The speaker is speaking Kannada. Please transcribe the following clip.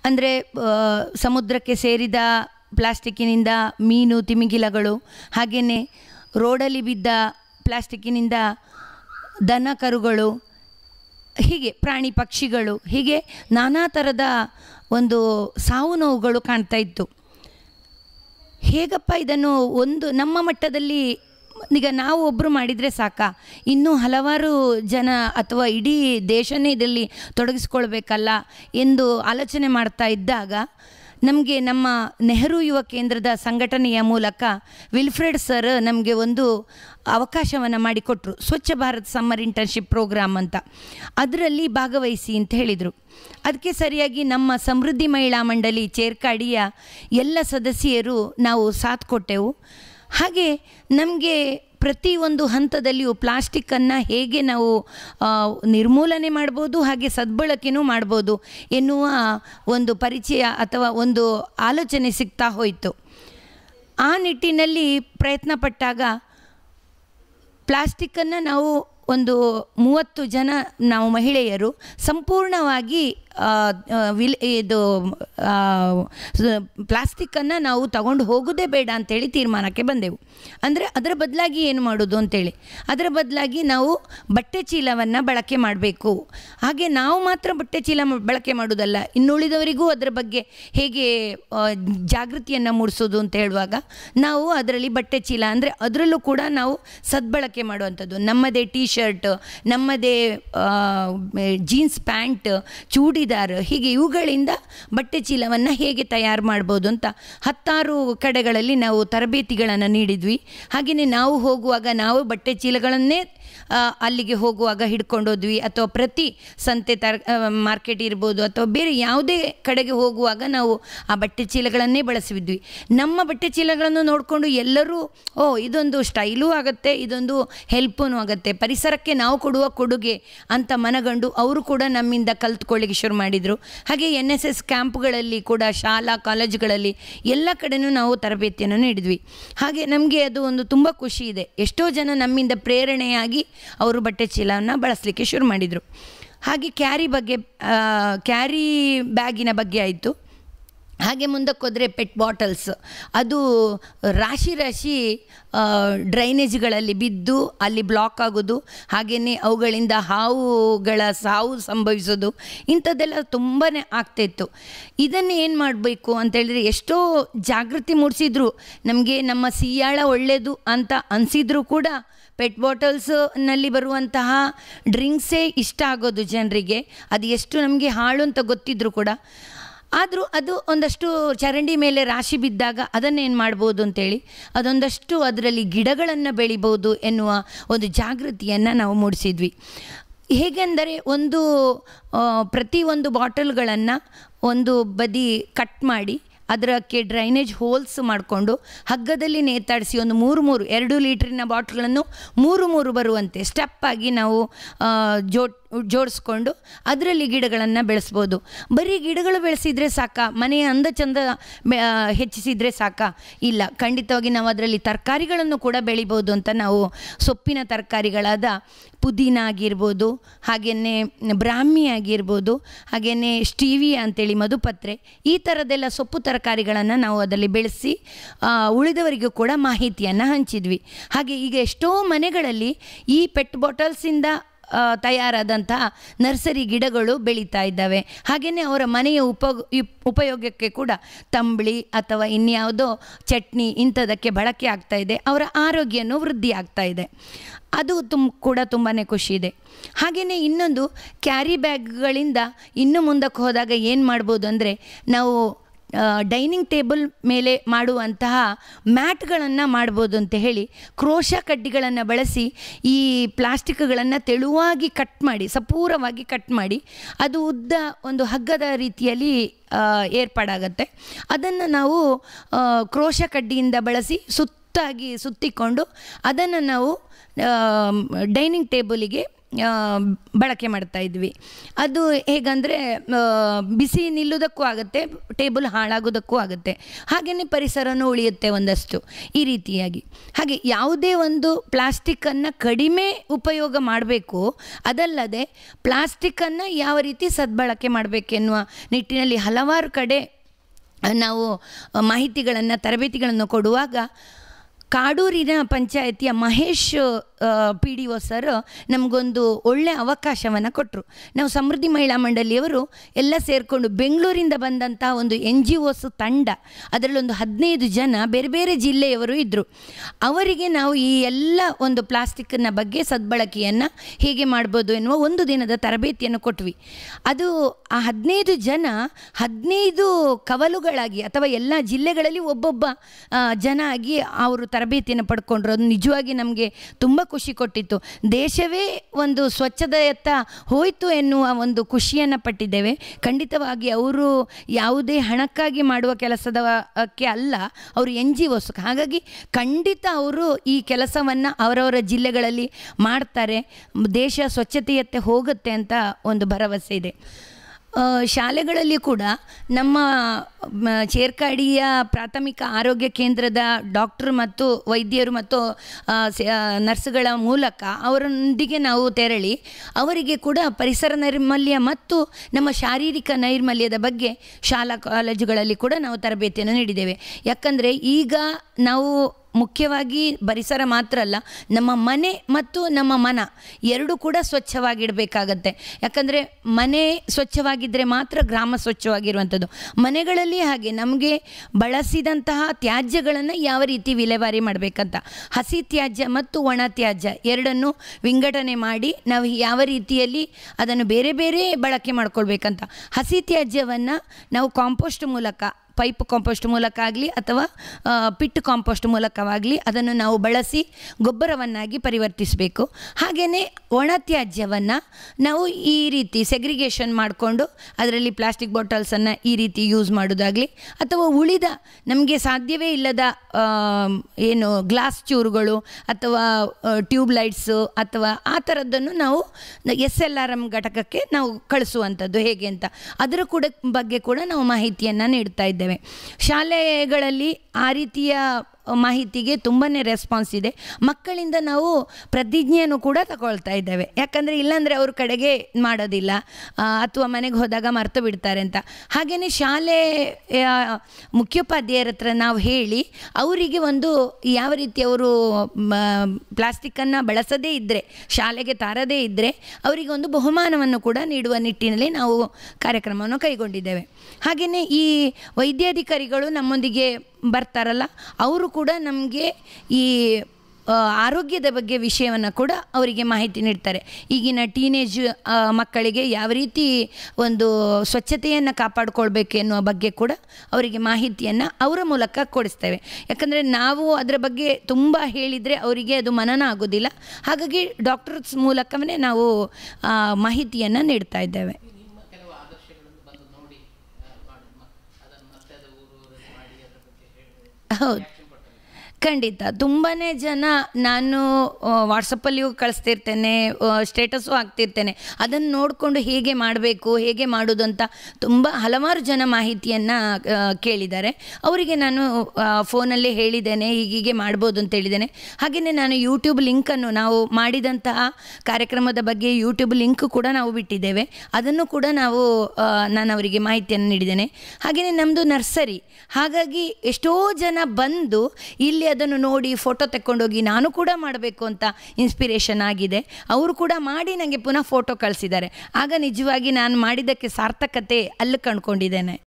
ಅಂದರೆ ಸಮುದ್ರಕ್ಕೆ ಸೇರಿದ ಪ್ಲಾಸ್ಟಿಕ್ಕಿನಿಂದ ಮೀನು ತಿಮಿಂಗಿಲಗಳು ಹಾಗೆಯೇ ರೋಡಲ್ಲಿ ಬಿದ್ದ ಪ್ಲಾಸ್ಟಿಕ್ಕಿನಿಂದ ದನ ಕರುಗಳು ಹೀಗೆ ಪ್ರಾಣಿ ಪಕ್ಷಿಗಳು ಹೀಗೆ ನಾನಾ ಥರದ ಒಂದು ಸಾವು ನೋವುಗಳು ಕಾಣ್ತಾ ಇತ್ತು ಹೇಗಪ್ಪ ಇದನ್ನು ಒಂದು ನಮ್ಮ ಮಟ್ಟದಲ್ಲಿ ಈಗ ನಾವು ಒಬ್ಬರು ಮಾಡಿದರೆ ಸಾಕ ಇನ್ನೂ ಹಲವಾರು ಜನ ಅಥವಾ ಇಡೀ ದೇಶನೇ ಇದರಲ್ಲಿ ತೊಡಗಿಸ್ಕೊಳ್ಬೇಕಲ್ಲ ಎಂದು ಆಲೋಚನೆ ಮಾಡ್ತಾ ಇದ್ದಾಗ ನಮಗೆ ನಮ್ಮ ನೆಹರು ಯುವ ಕೇಂದ್ರದ ಸಂಘಟನೆಯ ಮೂಲಕ ವಿಲ್ಫ್ರೆಡ್ ಸರ್ ನಮಗೆ ಒಂದು ಅವಕಾಶವನ್ನು ಮಾಡಿಕೊಟ್ರು ಸ್ವಚ್ಛ ಭಾರತ್ ಸಮ್ಮರ್ ಇಂಟರ್ನ್ಶಿಪ್ ಪ್ರೋಗ್ರಾಮ್ ಅಂತ ಅದರಲ್ಲಿ ಭಾಗವಹಿಸಿ ಅಂತ ಹೇಳಿದರು ಅದಕ್ಕೆ ಸರಿಯಾಗಿ ನಮ್ಮ ಸಮೃದ್ಧಿ ಮಹಿಳಾ ಮಂಡಳಿ ಚೇರ್ಕಾಡಿಯ ಎಲ್ಲ ಸದಸ್ಯರು ನಾವು ಸಾಥ್ ಕೊಟ್ಟೆವು ಹಾಗೆ ನಮಗೆ ಪ್ರತಿಯೊಂದು ಹಂತದಲ್ಲಿಯೂ ಪ್ಲಾಸ್ಟಿಕ್ಕನ್ನು ಹೇಗೆ ನಾವು ಆ, ನಿರ್ಮೂಲನೆ ಮಾಡ್ಬೋದು ಹಾಗೆ ಸದ್ಬಳಕೆನೂ ಮಾಡ್ಬೋದು ಎನ್ನುವ ಒಂದು ಪರಿಚಯ ಅಥವಾ ಒಂದು ಆಲೋಚನೆ ಸಿಗ್ತಾ ಹೋಯಿತು ಆ ನಿಟ್ಟಿನಲ್ಲಿ ಪ್ರಯತ್ನ ಪಟ್ಟಾಗ ಪ್ಲಾಸ್ಟಿಕ್ಕನ್ನು ನಾವು ಒಂದು ಮೂವತ್ತು ಜನ ನಾವು ಮಹಿಳೆಯರು ಸಂಪೂರ್ಣವಾಗಿ ಆ, ಆ, ವಿಲ್ ಇದು ಪ್ಲಾಸ್ಟಿಕ್ಕನ್ನು ನಾವು ತಗೊಂಡು ಹೋಗೋದೇ ಬೇಡ ಅಂತೇಳಿ ತೀರ್ಮಾನಕ್ಕೆ ಬಂದೆವು ಅಂದರೆ ಅದರ ಬದಲಾಗಿ ಏನು ಮಾಡೋದು ಅಂತೇಳಿ ಅದರ ಬದಲಾಗಿ ನಾವು ಬಟ್ಟೆ ಚೀಲವನ್ನು ಬಳಕೆ ಮಾಡಬೇಕು ಹಾಗೆ ನಾವು ಮಾತ್ರ ಬಟ್ಟೆ ಚೀಲ ಮ- ಬಳಕೆ ಮಾಡೋದಲ್ಲ ಇನ್ನುಳಿದವರಿಗೂ ಅದರ ಬಗ್ಗೆ ಹೇಗೆ ಆ, ಜಾಗೃತಿಯನ್ನು ಮೂಡಿಸೋದು ಅಂತ ಹೇಳುವಾಗ ನಾವು ಅದರಲ್ಲಿ ಬಟ್ಟೆ ಚೀಲ ಅಂದರೆ ಅದರಲ್ಲೂ ಕೂಡ ನಾವು ಸದ್ಬಳಕೆ ಮಾಡುವಂಥದ್ದು ನಮ್ಮದೇ ಟೀ ಶರ್ಟ್ ನಮ್ಮದೇ ಜೀನ್ಸ್ ಪ್ಯಾಂಟ್ ಚೂಡಿದಾರ್ ಹೀಗೆ ಇವುಗಳಿಂದ ಬಟ್ಟೆ ಚೀಲವನ್ನು ಹೇಗೆ ತಯಾರು ಮಾಡ್ಬೋದು ಅಂತ ಹತ್ತಾರು ಕಡೆಗಳಲ್ಲಿ ನಾವು ತರಬೇತಿಗಳನ್ನು ನೀಡಿದ್ವಿ ಹಾಗೆಯೇ ನಾವು ಹೋಗುವಾಗ ನಾವು ಬಟ್ಟೆ ಚೀಲಗಳನ್ನೇ ಆ, ಅಲ್ಲಿಗೆ ಹೋಗುವಾಗ ಹಿಡ್ಕೊಂಡೋದ್ವಿ ಅಥವಾ ಪ್ರತಿ ಸಂತೆ ತರ ಮಾರ್ಕೆಟ್ ಇರ್ಬೋದು ಅಥವಾ ಬೇರೆ ಯಾವುದೇ ಕಡೆಗೆ ಹೋಗುವಾಗ ನಾವು ಆ ಬಟ್ಟೆ ಚೀಲಗಳನ್ನೇ ಬಳಸಿದ್ವಿ ನಮ್ಮ ಬಟ್ಟೆ ಚೀಲಗಳನ್ನು ನೋಡಿಕೊಂಡು ಎಲ್ಲರೂ ಓ ಇದೊಂದು ಸ್ಟೈಲೂ ಆಗುತ್ತೆ ಇದೊಂದು ಹೆಲ್ಪೂ ಆಗುತ್ತೆ ಪರಿಸರಕ್ಕೆ ನಾವು ಕೊಡುವ ಕೊಡುಗೆ ಅಂತ ಮನಗಂಡು ಅವರು ಕೂಡ ನಮ್ಮಿಂದ ಕಲ್ತ್ಕೊಳ್ಳಿಕ್ಕೆ ಶುರು ಮಾಡಿದರು ಹಾಗೆ ಎನ್ ಎಸ್ ಎಸ್ ಕ್ಯಾಂಪ್ಗಳಲ್ಲಿ ಕೂಡ ಶಾಲಾ ಕಾಲೇಜುಗಳಲ್ಲಿ ಎಲ್ಲ ಕಡೆನೂ ನಾವು ತರಬೇತಿಯನ್ನು ನೀಡಿದ್ವಿ ಹಾಗೆ ನಮಗೆ ಅದು ಒಂದು ತುಂಬ ಖುಷಿ ಇದೆ ಎಷ್ಟೋ ಜನ ನಮ್ಮಿಂದ ಪ್ರೇರಣೆಯಾಗಿ ಅವರು ಬಟ್ಟೆ ಚೀಲವನ್ನು ಬಳಸಲಿಕ್ಕೆ ಶುರು ಮಾಡಿದರು ಹಾಗೆ ಕ್ಯಾರಿ ಬಗ್ಗೆ ಆ, ಕ್ಯಾರಿ ಬ್ಯಾಗಿನ ಬಗ್ಗೆ ಆಯಿತು ಹಾಗೆ ಮುಂದಕ್ಕೆ ಹೋದರೆ ಪೆಟ್ ಬಾಟಲ್ಸ್ ಅದು ರಾಶಿ ರಾಶಿ ಆ, ಡ್ರೈನೇಜ್ಗಳಲ್ಲಿ ಬಿದ್ದು ಅಲ್ಲಿ ಬ್ಲಾಕ್ ಆಗೋದು ಹಾಗೆಯೇ ಅವುಗಳಿಂದ ಹಾವುಗಳ ಸಾವು ಸಂಭವಿಸೋದು ಇಂಥದ್ದೆಲ್ಲ ತುಂಬಾ ಆಗ್ತಾಯಿತ್ತು ಇದನ್ನು ಏನು ಮಾಡಬೇಕು ಅಂತೇಳಿದರೆ ಎಷ್ಟೋ ಜಾಗೃತಿ ಮೂಡಿಸಿದ್ರು ನಮಗೆ ನಮ್ಮ ಸಿಯಾಳ ಒಳ್ಳೆಯದು ಅಂತ ಅನಿಸಿದ್ರು ಕೂಡ ಪೆಟ್ ಬಾಟಲ್ಸ್ನಲ್ಲಿ ಬರುವಂತಹ ಡ್ರಿಂಕ್ಸೇ ಇಷ್ಟ ಆಗೋದು ಜನರಿಗೆ ಅದು ಎಷ್ಟು ನಮಗೆ ಹಾಳು ಅಂತ ಗೊತ್ತಿದ್ರು ಕೂಡ ಆದರೂ ಅದು ಒಂದಷ್ಟು ಚರಂಡಿ ಮೇಲೆ ರಾಶಿ ಬಿದ್ದಾಗ ಅದನ್ನೇನು ಮಾಡ್ಬೋದು ಅಂತೇಳಿ ಅದೊಂದಷ್ಟು ಅದರಲ್ಲಿ ಗಿಡಗಳನ್ನು ಬೆಳಿಬೋದು ಎನ್ನುವ ಒಂದು ಜಾಗೃತಿಯನ್ನು ನಾವು ಮೂಡಿಸಿದ್ವಿ ಹೇಗೆಂದರೆ ಒಂದು ಆ, ಪ್ರತಿಯೊಂದು ಬಾಟಲ್ಗಳನ್ನು ಒಂದು ಬದಿ ಕಟ್ ಮಾಡಿ ಅದಕ್ಕೆ ಡ್ರೈನೇಜ್ ಹೋಲ್ಸ್ ಮಾಡಿಕೊಂಡು ಹಗ್ಗದಲ್ಲಿ ನೇತಾಡಿಸಿ ಒಂದು ಮೂರು ಮೂರು ಎರಡು ಲೀಟ್ರಿನ ಬಾಟ್ಲ್ಗಳನ್ನು ಮೂರು ಮೂರು ಬರುವಂತೆ ಸ್ಟೆಪ್ ಆಗಿ ನಾವು ಆ, ಜೋ ಜೋಡಿಸ್ಕೊಂಡು ಅದರಲ್ಲಿ ಗಿಡಗಳನ್ನು ಬೆಳೆಸ್ಬೋದು ಬರೀ ಗಿಡಗಳು ಬೆಳೆಸಿದರೆ ಸಾಕ ಮನೆಯ ಅಂದ ಚಂದ ಬೆ- ಆ, ಹೆಚ್ಚಿಸಿದರೆ ಸಾಕ ಇಲ್ಲ ಖಂಡಿತವಾಗಿ ನಾವು ಅದರಲ್ಲಿ ತರಕಾರಿಗಳನ್ನು ಕೂಡ ಬೆಳಿಬೋದು ಅಂತ ನಾವು ಸೊಪ್ಪಿನ ತರಕಾರಿಗಳಾದ ಪುದೀನ ಆಗಿರ್ಬೋದು ಹಾಗೆಯೇ ಬ್ರಾಹ್ಮಿ ಆಗಿರ್ಬೋದು ಹಾಗೆಯೇ ಸ್ಟೀವಿಯಾ ಅಂತೇಳಿ ಮಧುಪತ್ರೆ ಈ ಥರದ್ದೆಲ್ಲ ಸೊಪ್ಪು ತರಕಾರಿಗಳನ್ನು ನಾವು ಅದರಲ್ಲಿ ಬೆಳೆಸಿ ಆ, ಉಳಿದವರಿಗೂ ಕೂಡ ಮಾಹಿತಿಯನ್ನು ಹಂಚಿದ್ವಿ ಹಾಗೆ ಈಗ ಎಷ್ಟೋ ಮನೆಗಳಲ್ಲಿ ಈ ಪೆಟ್ ಬಾಟಲ್ಸಿಂದ ಆ, ತಯಾರಾದಂತಹ ನರ್ಸರಿ ಗಿಡಗಳು ಬೆಳೀತಾ ಇದ್ದಾವೆ ಹಾಗೆಯೇ ಅವರ ಮನೆಯ ಉಪ ಉಪಯೋಗಕ್ಕೆ ಕೂಡ ತಂಬಳಿ ಅಥವಾ ಇನ್ಯಾವುದೋ ಚಟ್ನಿ ಇಂಥದಕ್ಕೆ ಬಳಕೆ ಆಗ್ತಾ ಇದೆ ಅವರ ಆರೋಗ್ಯನೂ ವೃದ್ಧಿ ಆಗ್ತಾ ಇದೆ ಅದು ತುಮ್ ಕೂಡ ತುಂಬಾ ಖುಷಿ ಇದೆ ಹಾಗೆಯೇ ಇನ್ನೊಂದು ಕ್ಯಾರಿ ಬ್ಯಾಗ್ಗಳಿಂದ ಇನ್ನು ಮುಂದಕ್ಕೆ ಹೋದಾಗ ಏನು ಮಾಡ್ಬೋದು ಅಂದರೆ ನಾವು ಡೈನಿಂಗ್ ಟೇಬಲ್ ಮೇಲೆ ಮಾಡುವಂತಹ ಮ್ಯಾಟ್ಗಳನ್ನು ಮಾಡ್ಬೋದು ಅಂತ ಹೇಳಿ ಕ್ರೋಶ ಕಡ್ಡಿಗಳನ್ನು ಬಳಸಿ ಈ ಪ್ಲಾಸ್ಟಿಕ್ಗಳನ್ನು ತೆಳುವಾಗಿ ಕಟ್ ಮಾಡಿ ಸಪೂರವಾಗಿ ಕಟ್ ಮಾಡಿ ಅದು ಉದ್ದ ಒಂದು ಹಗ್ಗದ ರೀತಿಯಲ್ಲಿ ಆ, ಏರ್ಪಾಡಾಗತ್ತೆ ಅದನ್ನು ನಾವು ಆ, ಕ್ರೋಶ ಕಡ್ಡಿಯಿಂದ ಬಳಸಿ ಸುತ್ತಾಗಿ ಸುತ್ತಿಕೊಂಡು ಅದನ್ನು ನಾವು ಡೈನಿಂಗ್ ಟೇಬಲಿಗೆ ಆ, ಬಳಕೆ ಮಾಡ್ತಾ ಇದ್ವಿ ಅದು ಹೇಗಂದರೆ ಬಿಸಿ ನಿಲ್ಲುವುದಕ್ಕೂ ಆಗುತ್ತೆ ಟೇಬಲ್ ಹಾಳಾಗೋದಕ್ಕೂ ಆಗುತ್ತೆ ಹಾಗೆಯೇ ಪರಿಸರನೂ ಉಳಿಯುತ್ತೆ ಒಂದಷ್ಟು ಈ ರೀತಿಯಾಗಿ ಹಾಗೆ ಯಾವುದೇ ಒಂದು ಪ್ಲಾಸ್ಟಿಕ್ಕನ್ನು ಕಡಿಮೆ ಉಪಯೋಗ ಮಾಡಬೇಕು ಅದಲ್ಲದೆ ಪ್ಲಾಸ್ಟಿಕ್ಕನ್ನು ಯಾವ ರೀತಿ ಸದ್ಬಳಕೆ ಮಾಡಬೇಕೆನ್ನುವ ನಿಟ್ಟಿನಲ್ಲಿ ಹಲವಾರು ಕಡೆ ನಾವು ಮಾಹಿತಿಗಳನ್ನು ತರಬೇತಿಗಳನ್ನು ಕೊಡುವಾಗ ಕಾಡೂರಿನ ಪಂಚಾಯತಿಯ Mahesh P D O sir ನಮಗೊಂದು ಒಳ್ಳೆಯ ಅವಕಾಶವನ್ನು ಕೊಟ್ಟರು ನಾವು ಸಮೃದ್ಧಿ ಮಹಿಳಾ ಮಂಡಳಿಯವರು ಎಲ್ಲ ಸೇರಿಕೊಂಡು ಬೆಂಗಳೂರಿಂದ ಬಂದಂಥ ಒಂದು ಎನ್ ಜಿ ಒಸ್ ತಂಡ ಅದರಲ್ಲೊಂದು ಹದಿನೈದು ಜನ ಬೇರೆ ಬೇರೆ ಜಿಲ್ಲೆಯವರು ಇದ್ದರು ಅವರಿಗೆ ನಾವು ಈ ಎಲ್ಲ ಒಂದು ಪ್ಲಾಸ್ಟಿಕ್ನ ಬಗ್ಗೆ ಸದ್ಬಳಕೆಯನ್ನು ಹೇಗೆ ಮಾಡ್ಬೋದು ಎನ್ನುವ ಒಂದು ದಿನದ ತರಬೇತಿಯನ್ನು ಕೊಟ್ವಿ ಅದು ಆ ಹದಿನೈದು ಜನ ಹದಿನೈದು ಕವಲುಗಳಾಗಿ ಅಥವಾ ಎಲ್ಲ ಜಿಲ್ಲೆಗಳಲ್ಲಿ ಒಬ್ಬೊಬ್ಬ ಆ, ಜನ ಆಗಿ ಅವರು ತರಬೇತಿಯನ್ನು ಪಡ್ಕೊಂಡ್ರು ಅದು ನಿಜವಾಗಿ ನಮಗೆ ತುಂಬ ಖುಷಿ ಕೊಟ್ಟಿತ್ತು ದೇಶವೇ ಒಂದು ಸ್ವಚ್ಛತೆಯತ್ತ ಹೋಯಿತು ಎನ್ನುವ ಒಂದು ಖುಷಿಯನ್ನು ಪಟ್ಟಿದ್ದೇವೆ ಖಂಡಿತವಾಗಿ ಅವರು ಯಾವುದೇ ಹಣಕ್ಕಾಗಿ ಮಾಡುವ ಕೆಲಸದ ಕ್ಕೆ ಅಲ್ಲ ಅವರು ಎನ್ ಜಿ ಒಸ್ ಹಾಗಾಗಿ ಖಂಡಿತ ಅವರು ಈ ಕೆಲಸವನ್ನು ಅವರವರ ಜಿಲ್ಲೆಗಳಲ್ಲಿ ಮಾಡ್ತಾರೆ ದೇಶ ಸ್ವಚ್ಛತೆಯತ್ತೆ ಹೋಗುತ್ತೆ ಅಂತ ಒಂದು ಭರವಸೆ ಇದೆ ಆ, ಶಾಲೆಗಳಲ್ಲಿ ಕೂಡ ನಮ್ಮ ಮ, ಚೇರ್ಕಾಡಿಯ ಪ್ರಾಥಮಿಕ ಆರೋಗ್ಯ ಕೇಂದ್ರದ ಡಾಕ್ಟ್ರು ಮತ್ತು ವೈದ್ಯರು ಮತ್ತು ಆ, ಸ- ಆ, ನರ್ಸ್ಗಳ ಮೂಲಕ ಅವರೊಂದಿಗೆ ನಾವು ತೆರಳಿ ಅವರಿಗೆ ಕೂಡ ಪರಿಸರ ನೈರ್ಮಲ್ಯ ಮತ್ತು ನಮ್ಮ ಶಾರೀರಿಕ ನೈರ್ಮಲ್ಯದ ಬಗ್ಗೆ ಶಾಲಾ ಕಾಲೇಜುಗಳಲ್ಲಿ ಕೂಡ ನಾವು ತರಬೇತಿಯನ್ನು ನೀಡಿದ್ದೇವೆ ಯಾಕಂದರೆ ಈಗ ನಾವು ಮುಖ್ಯವಾಗಿ ಪರಿಸರ ಮಾತ್ರ ಅಲ್ಲ ನಮ್ಮ ಮನೆ ಮತ್ತು ನಮ್ಮ ಮನ ಎರಡು ಕೂಡ ಸ್ವಚ್ಛವಾಗಿಡಬೇಕಾಗತ್ತೆ ಯಾಕಂದರೆ ಮನೆ ಸ್ವಚ್ಛವಾಗಿದ್ದರೆ ಮಾತ್ರ ಗ್ರಾಮ ಸ್ವಚ್ಛವಾಗಿರುವಂಥದ್ದು ಮನೆಗಳಲ್ಲಿ ಹಾಗೆ ನಮಗೆ ಬಳಸಿದಂತಹ ತ್ಯಾಜ್ಯಗಳನ್ನು ಯಾವ ರೀತಿ ವಿಲೇವಾರಿ ಮಾಡಬೇಕಂತ ಹಸಿ ತ್ಯಾಜ್ಯ ಮತ್ತು ಒಣ ತ್ಯಾಜ್ಯ ಎರಡನ್ನು ವಿಂಗಡಣೆ ಮಾಡಿ ನಾವು ಯಾವ ರೀತಿಯಲ್ಲಿ ಅದನ್ನು ಬೇರೆ ಬೇರೆ ಬಳಕೆ ಮಾಡ್ಕೊಳ್ಬೇಕಂತ ಹಸಿ ತ್ಯಾಜ್ಯವನ್ನು ನಾವು ಕಾಂಪೋಸ್ಟ್ ಮೂಲಕ ಪೈಪ್ ಕಾಂಪೋಸ್ಟ್ ಮೂಲಕ ಆಗಲಿ ಅಥವಾ ಆ, ಪಿಟ್ ಕಾಂಪೋಸ್ಟ್ ಮೂಲಕವಾಗಲಿ ಅದನ್ನು ನಾವು ಬಳಸಿ ಗೊಬ್ಬರವನ್ನಾಗಿ ಪರಿವರ್ತಿಸಬೇಕು ಹಾಗೆಯೇ ಒಣ ತ್ಯಾಜ್ಯವನ್ನು ನಾವು ಈ ರೀತಿ ಸೆಗ್ರಿಗೇಷನ್ ಮಾಡಿಕೊಂಡು ಅದರಲ್ಲಿ ಪ್ಲಾಸ್ಟಿಕ್ ಬಾಟಲ್ಸನ್ನು ಈ ರೀತಿ ಯೂಸ್ ಮಾಡೋದಾಗಲಿ ಅಥವಾ ಉಳಿದ ನಮಗೆ ಸಾಧ್ಯವೇ ಇಲ್ಲದ ಆ, ಏನು ಗ್ಲಾಸ್ ಚೂರುಗಳು ಅಥವಾ ಟ್ಯೂಬ್ ಲೈಟ್ಸು ಅಥವಾ ಆ ಥರದ್ದನ್ನು ನಾವು ಎಸ್ ಎಲ್ ಆರ್ ಎಮ್ ಘಟಕಕ್ಕೆ ನಾವು ಕಳಿಸುವಂಥದ್ದು ಹೇಗೆ ಅಂತ ಅದರ ಕೂಡ ಬಗ್ಗೆ ಕೂಡ ನಾವು ಮಾಹಿತಿಯನ್ನು ನೀಡ್ತಾ ಇದ್ದೇವೆ ಶಾಲೆಗಳಲ್ಲಿ ಆ ರೀತಿಯ ಮಾಹಿತಿಗೆ ತುಂಬಾ ರೆಸ್ಪಾನ್ಸ್ ಇದೆ ಮಕ್ಕಳಿಂದ ನಾವು ಪ್ರತಿಜ್ಞೆಯನ್ನು ಕೂಡ ತಗೊಳ್ತಾ ಇದ್ದೇವೆ ಯಾಕಂದರೆ ಇಲ್ಲಾಂದರೆ ಅವ್ರ ಕಡೆಗೆ ಮಾಡೋದಿಲ್ಲ ಆ, ಅಥವಾ ಮನೆಗೆ ಹೋದಾಗ ಮರೆತು ಬಿಡ್ತಾರೆ ಅಂತ ಹಾಗೆಯೇ ಶಾಲೆ ಆ, ಮುಖ್ಯೋಪಾಧ್ಯಾಯರ ಹತ್ರ ನಾವು ಹೇಳಿ ಅವರಿಗೆ ಒಂದು ಯಾವ ರೀತಿ ಅವರು ಪ್ಲಾಸ್ಟಿಕ್ಕನ್ನು ಬಳಸದೇ ಇದ್ದರೆ ಶಾಲೆಗೆ ತಾರದೇ ಇದ್ದರೆ ಅವರಿಗೆ ಒಂದು ಬಹುಮಾನವನ್ನು ಕೂಡ ನೀಡುವ ನಿಟ್ಟಿನಲ್ಲಿ ನಾವು ಕಾರ್ಯಕ್ರಮವನ್ನು ಕೈಗೊಂಡಿದ್ದೇವೆ ಹಾಗೆಯೇ ಈ ವೈದ್ಯಾಧಿಕಾರಿಗಳು ನಮ್ಮೊಂದಿಗೆ ಬರ್ತಾರಲ್ಲ ಅವರು ಕೂಡ ನಮಗೆ ಈ ಆ, ಆರೋಗ್ಯದ ಬಗ್ಗೆ ವಿಷಯವನ್ನು ಕೂಡ ಅವರಿಗೆ ಮಾಹಿತಿ ನೀಡ್ತಾರೆ ಈಗಿನ ಟೀನೇಜ್ ಆ, ಮಕ್ಕಳಿಗೆ ಯಾವ ರೀತಿ ಒಂದು ಸ್ವಚ್ಛತೆಯನ್ನು ಕಾಪಾಡಿಕೊಳ್ಬೇಕು ಎನ್ನುವ ಬಗ್ಗೆ ಕೂಡ ಅವರಿಗೆ ಮಾಹಿತಿಯನ್ನು ಅವರ ಮೂಲಕ ಕೊಡಿಸ್ತೇವೆ ಯಾಕಂದರೆ ನಾವು ಅದರ ಬಗ್ಗೆ ತುಂಬ ಹೇಳಿದರೆ ಅವರಿಗೆ ಅದು ಮನನ ಆಗೋದಿಲ್ಲ ಹಾಗಾಗಿ ಡಾಕ್ಟರ್ಸ್ ಮೂಲಕವೇ ನಾವು ಆ, ಮಾಹಿತಿಯನ್ನು ನೀಡ್ತಾ ಇದ್ದೇವೆ ನಿಮ್ಮ ಕೆಲವು ಆದರ್ಶಗಳನ್ನು ಬಂದು ನೋಡಿ ಆ, ಮಾಡಿ ಮ- ಅದನ್ನು ಮತ್ತೆ ಅದು ಊರು ಊರಲ್ಲಿ ಮಾಡಿ ಅದ್ರ ಬಗ್ಗೆ ಹೇಳಿ ಹೌದು ಖಂಡಿತ ತುಂಬಾ ಜನ ನಾನು ವಾಟ್ಸಪ್ಪಲ್ಲಿಯೂ ಕಳಿಸ್ತಿರ್ತೇನೆ ಸ್ಟೇಟಸ್ಸು ಹಾಕ್ತಿರ್ತೇನೆ ಅದನ್ನು ನೋಡಿಕೊಂಡು ಹೇಗೆ ಮಾಡಬೇಕು ಹೇಗೆ ಮಾಡೋದು ಅಂತ ತುಂಬ ಹಲವಾರು ಜನ ಮಾಹಿತಿಯನ್ನು ಕೇಳಿದ್ದಾರೆ ಅವರಿಗೆ ನಾನು ಫೋನಲ್ಲೇ ಹೇಳಿದ್ದೇನೆ ಹೀಗೀಗೆ ಮಾಡ್ಬೋದು ಅಂತ ಹೇಳಿದ್ದೇನೆ ಹಾಗೆಯೇ ನಾನು ಯೂಟ್ಯೂಬ್ ಲಿಂಕನ್ನು ನಾವು ಮಾಡಿದಂತಹ ಕಾರ್ಯಕ್ರಮದ ಬಗ್ಗೆ ಯೂಟ್ಯೂಬ್ ಲಿಂಕ್ ಕೂಡ ನಾವು ಬಿಟ್ಟಿದ್ದೇವೆ ಅದನ್ನು ಕೂಡ ನಾವು ಆ, ನಾನು ಅವರಿಗೆ ಮಾಹಿತಿಯನ್ನು ನೀಡಿದ್ದೇನೆ ಹಾಗೆಯೇ ನಮ್ಮದು ನರ್ಸರಿ ಹಾಗಾಗಿ ಎಷ್ಟೋ ಜನ ಬಂದು ಇಲ್ಲಿ ಅದನ್ನು ನೋಡಿ ಫೋಟೋ ತೆಕ್ಕೊಂಡೋಗಿ ನಾನು ಕೂಡ ಮಾಡಬೇಕು ಅಂತ ಇನ್ಸ್ಪಿರೇಷನ್ ಆಗಿದೆ ಅವರು ಕೂಡ ಮಾಡಿ ನನಗೆ ಪುನಃ ಫೋಟೋ ಕಳಿಸಿದ್ದಾರೆ ಆಗ ನಿಜವಾಗಿ ನಾನು ಮಾಡಿದ್ದಕ್ಕೆ ಸಾರ್ಥಕತೆ ಅಲ್ಲಿ ಕಂಡುಕೊಂಡಿದ್ದೇನೆ